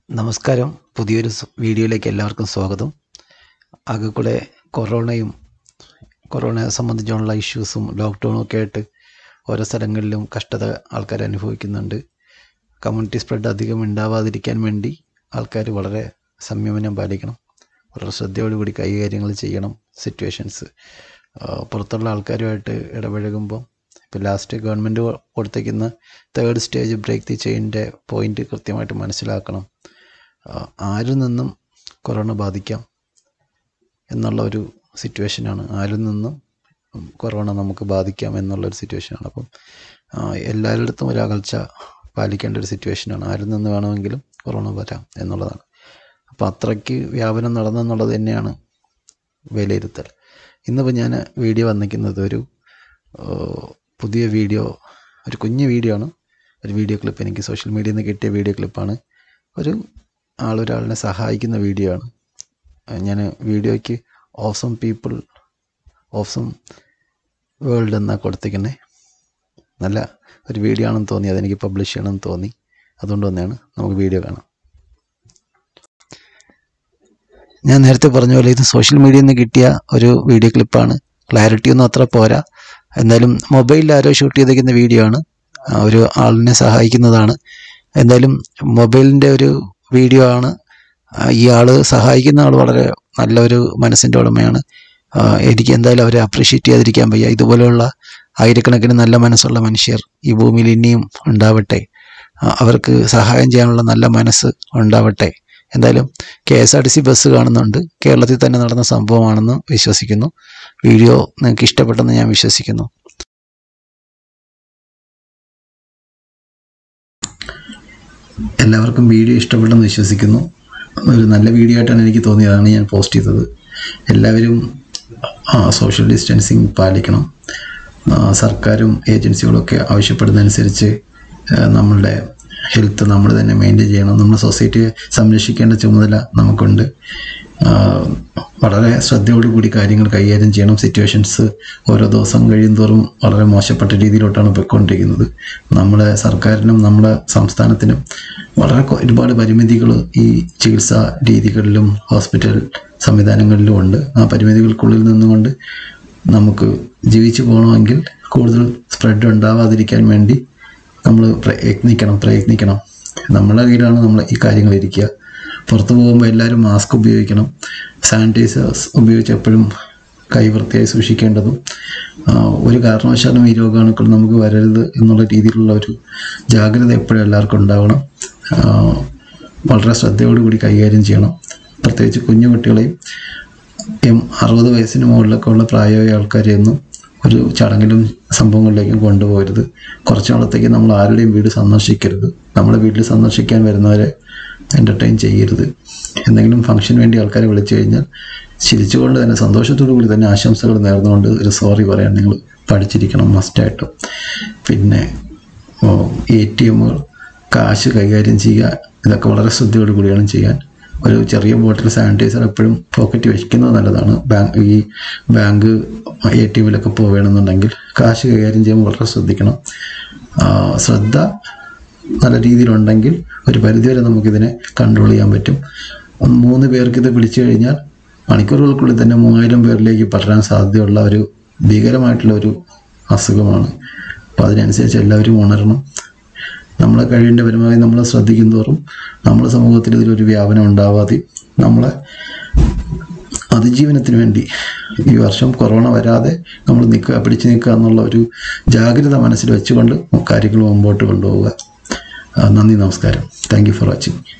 നമസ്കാരം പുതിയൊരു സ് വീഡിയോയിലേക്ക് എല്ലാവർക്കും സ്വാഗതം ആകെ കൂടെ കൊറോണയും കൊറോണയെ സംബന്ധിച്ചുള്ള ഇഷ്യൂസും ലോക്ക്ഡൗണും ഒക്കെ ആയിട്ട് ഓരോ സ്ഥലങ്ങളിലും കഷ്ടത ആൾക്കാർ അനുഭവിക്കുന്നുണ്ട് കമ്മ്യൂണിറ്റി സ്പ്രെഡ് അധികം ഉണ്ടാവാതിരിക്കാൻ വേണ്ടി ആൾക്കാർ വളരെ സംയമനം പാലിക്കണം വളരെ ശ്രദ്ധയോടുകൂടി കൈകാര്യങ്ങൾ ചെയ്യണം സിറ്റുവേഷൻസ് പുറത്തുള്ള ആൾക്കാരുമായിട്ട് ഇടപഴകുമ്പോൾ ഇപ്പോൾ ലാസ്റ്റ് ഗവൺമെൻറ് കൊടുത്തേക്കുന്ന തേർഡ് സ്റ്റേജ് ബ്രേക്ക് ദി ചെയിൻ്റെ പോയിന്റ് കൃത്യമായിട്ട് മനസ്സിലാക്കണം ആ, ആരിൽ നിന്നും കൊറോണ ബാധിക്കാം എന്നുള്ള ഒരു സിറ്റുവേഷനാണ് ആരിൽ നിന്നും കൊറോണ നമുക്ക് ബാധിക്കാം എന്നുള്ളൊരു സിറ്റുവേഷനാണ് അപ്പം ആ, എല്ലാവരിടത്തും ഒരു അകൽച്ച പാലിക്കേണ്ട ഒരു സിറ്റുവേഷനാണ് ആരിൽ നിന്ന് വേണമെങ്കിലും കൊറോണ വരാം എന്നുള്ളതാണ് അപ്പോൾ അത്രയ്ക്ക് വ്യാപനം നടന്നെന്നുള്ളത് തന്നെയാണ് വിലയിരുത്തൽ ഇന്നിപ്പോൾ ഞാൻ വീഡിയോ വന്നിരിക്കുന്നത് ഒരു ആ, പുതിയ വീഡിയോ ഒരു കുഞ്ഞു വീഡിയോ ആണ് ഒരു വീഡിയോ ക്ലിപ്പ് എനിക്ക് സോഷ്യൽ മീഡിയയിൽ നിന്ന് കിട്ടിയ വീഡിയോ ക്ലിപ്പാണ് ഒരു ആളൊരാളിനെ സഹായിക്കുന്ന വീഡിയോ ആണ് ഞാൻ വീഡിയോയ്ക്ക് ഓസം പീപ്പിൾ ഓസം വേൾഡ് എന്നാണ് കൊടുത്തിരിക്കുന്നത് നല്ല ഒരു വീഡിയോ ആണെന്ന് തോന്നി അതെനിക്ക് പബ്ലിഷ് ചെയ്യണമെന്ന് തോന്നി അതുകൊണ്ട് തന്നെയാണ് നമുക്ക് വീഡിയോ കാണാം ഞാൻ നേരത്തെ പറഞ്ഞ പോലെ ഇത് സോഷ്യൽ മീഡിയയിൽ നിന്ന് കിട്ടിയ ഒരു വീഡിയോ ക്ലിപ്പാണ് ക്ലാരിറ്റി ഒന്നും അത്ര പോരാ എന്തായാലും മൊബൈലിൽ ആരോ ഷൂട്ട് ചെയ്തിരിക്കുന്ന വീഡിയോ ആണ് ആ, ഒരു ആളിനെ സഹായിക്കുന്നതാണ് എന്തായാലും മൊബൈലിൻ്റെ ഒരു വീഡിയോ ആണ് ആ, ഈ ആള് സഹായിക്കുന്ന ആൾ വളരെ നല്ലൊരു മനസ്സിൻ്റെ ഉടമയാണ് ആ, എനിക്ക് എന്തായാലും അവരെ അപ്രീഷിയേറ്റ് ചെയ്യാതിരിക്കാൻ വയ്യ ഇതുപോലെയുള്ള ആയിരക്കണക്കിന് നല്ല മനസ്സുള്ള മനുഷ്യർ ഈ ഭൂമിയിൽ ഇനിയും ഉണ്ടാവട്ടെ ആ, അവർക്ക് സഹായം ചെയ്യാനുള്ള നല്ല മനസ്സ് ഉണ്ടാവട്ടെ എന്തായാലും K S R T C bus കാണുന്നുണ്ട് കേരളത്തിൽ തന്നെ നടന്ന സംഭവമാണെന്ന് വിശ്വസിക്കുന്നു വീഡിയോ നിങ്ങൾക്ക് ഇഷ്ടപ്പെട്ടെന്ന് ഞാൻ വിശ്വസിക്കുന്നു എല്ലാവർക്കും വീഡിയോ ഇഷ്ടപ്പെട്ടെന്ന് വിശ്വസിക്കുന്നു ഒരു നല്ല വീഡിയോ ആയിട്ടാണ് എനിക്ക് തോന്നിയതാണ് ഞാൻ പോസ്റ്റ് ചെയ്തത് എല്ലാവരും സോഷ്യൽ ഡിസ്റ്റൻസിങ് പാലിക്കണം ആ, സർക്കാരും ഏജൻസികളും ഒക്കെ ആവശ്യപ്പെടുന്നതനുസരിച്ച് ആ, നമ്മളുടെ ഹെൽത്ത് നമ്മൾ തന്നെ മെയിൻറ്റെയിൻ ചെയ്യണം നമ്മുടെ സൊസൈറ്റിയെ സംരക്ഷിക്കേണ്ട ചുമതല നമുക്കുണ്ട് ആ, വളരെ ശ്രദ്ധയോടുകൂടി കാര്യങ്ങൾ കൈകാര്യം ചെയ്യണം സിറ്റുവേഷൻസ് ഓരോ ദിവസം കഴിയും തോറും വളരെ മോശപ്പെട്ട രീതിയിലോട്ടാണ് പോയിക്കൊണ്ടിരിക്കുന്നത് നമ്മുടെ സർക്കാരിനും നമ്മുടെ സംസ്ഥാനത്തിനും വളരെ കൊ- ഒരുപാട് പരിമിതികൾ ഈ ചികിത്സാ രീതികളിലും ഹോസ്പിറ്റൽ സംവിധാനങ്ങളിലും ഉണ്ട് ആ പരിമിതികൾക്കുള്ളിൽ നിന്നുകൊണ്ട് നമുക്ക് ജീവിച്ചു പോകണമെങ്കിൽ കൂടുതൽ സ്പ്രെഡ് ഉണ്ടാവാതിരിക്കാൻ വേണ്ടി നമ്മൾ പ്രയത്നിക്കണം പ്രയത്നിക്കണം നമ്മളെ കയ്യിലാണ് നമ്മൾ ഈ കാര്യങ്ങൾ ഇരിക്കുക പുറത്ത് പോകുമ്പോൾ എല്ലാവരും മാസ്ക് ഉപയോഗിക്കണം സാനിറ്റൈസേഴ്സ് ഉപയോഗിച്ച് എപ്പോഴും കൈ വൃത്തിയായി സൂക്ഷിക്കേണ്ടതും ആ, ഒരു കാരണവശാലും ഈ രോഗാണുക്കൾ നമുക്ക് വരരുത് എന്നുള്ള രീതിയിലുള്ള ഒരു ജാഗ്രത എപ്പോഴും എല്ലാവർക്കും ഉണ്ടാവണം ആ, വളരെ ശ്രദ്ധയോടുകൂടി കൈകാര്യം ചെയ്യണം പ്രത്യേകിച്ച് കുഞ്ഞു കുട്ടികളെയും എം അറുപത് വയസ്സിന് മുകളിലൊക്കെ ഉള്ള പ്രായമായ ആൾക്കാരെയൊന്നും ഒരു ചടങ്ങിലും സംഭവങ്ങളിലേക്കും കൊണ്ടുപോകരുത് കുറച്ച് നാളത്തേക്ക് നമ്മൾ ആരുടെയും വീട് സന്ദർശിക്കരുത് നമ്മുടെ വീട്ടിൽ സന്ദർശിക്കാൻ വരുന്നവരെ എൻ്റർടൈൻ ചെയ്യരുത് എന്തെങ്കിലും ഫംഗ്ഷന് വേണ്ടി ആൾക്കാരെ വിളിച്ചു കഴിഞ്ഞാൽ ചിരിച്ചുകൊണ്ട് തന്നെ സന്തോഷത്തോടു കൂടി തന്നെ ആശംസകൾ നേർന്നുകൊണ്ട് ഒരു സോറി പറയാൻ നിങ്ങൾ പഠിച്ചിരിക്കണം മസ്റ്റായിട്ടും പിന്നെ എ ടി എമ്മുകൾ കാശ് കൈകാര്യം ചെയ്യുക ഇതൊക്കെ വളരെ ശ്രദ്ധയോടു കൂടിയാണ് ചെയ്യാൻ ഒരു ചെറിയ ബോട്ടിൽ സാനിറ്റൈസർ എപ്പോഴും പോക്കറ്റ് വെക്കുന്നത് നല്ലതാണ് ബാങ്ക് ഈ ബാങ്ക് എ ടി എമ്മിലൊക്കെ പോവുകയാണെന്നുണ്ടെങ്കിൽ കാശ് കൈകാര്യം ചെയ്യുമ്പോൾ വളരെ ശ്രദ്ധിക്കണം ആ, ശ്രദ്ധ നല്ല രീതിയിലുണ്ടെങ്കിൽ ഒരു പരിധിവരെ നമുക്കിതിനെ കൺട്രോൾ ചെയ്യാൻ പറ്റും മൂന്ന് പേർക്ക് ഇത് പിടിച്ചു കഴിഞ്ഞാൽ മണിക്കൂറുകൾക്കുള്ളിൽ തന്നെ മൂവായിരം പേരിലേക്ക് പടരാൻ സാധ്യതയുള്ള ഒരു ഭീകരമായിട്ടുള്ള ഒരു അസുഖമാണ് അപ്പോൾ അതിനനുസരിച്ച് എല്ലാവരും ഉണരണം നമ്മളെ കഴിവിൻ്റെ പരമാവധി നമ്മളെ ശ്രദ്ധിക്കും തോറും നമ്മുടെ സമൂഹത്തിൽ ഇതിലൊരു വ്യാപനം ഉണ്ടാവാതെ നമ്മളെ അതിജീവനത്തിന് വേണ്ടി ഈ വർഷം കൊറോണ വരാതെ നമ്മൾ നിൽക്കുക പിടിച്ചു നിൽക്കുക എന്നുള്ള ഒരു ജാഗ്രത മനസ്സിൽ വെച്ചുകൊണ്ട് കാര്യങ്ങൾ മുമ്പോട്ട് കൊണ്ടുപോവുക ആ, നന്ദി നമസ്കാരം താങ്ക് യു ഫോർ വാച്ചിങ്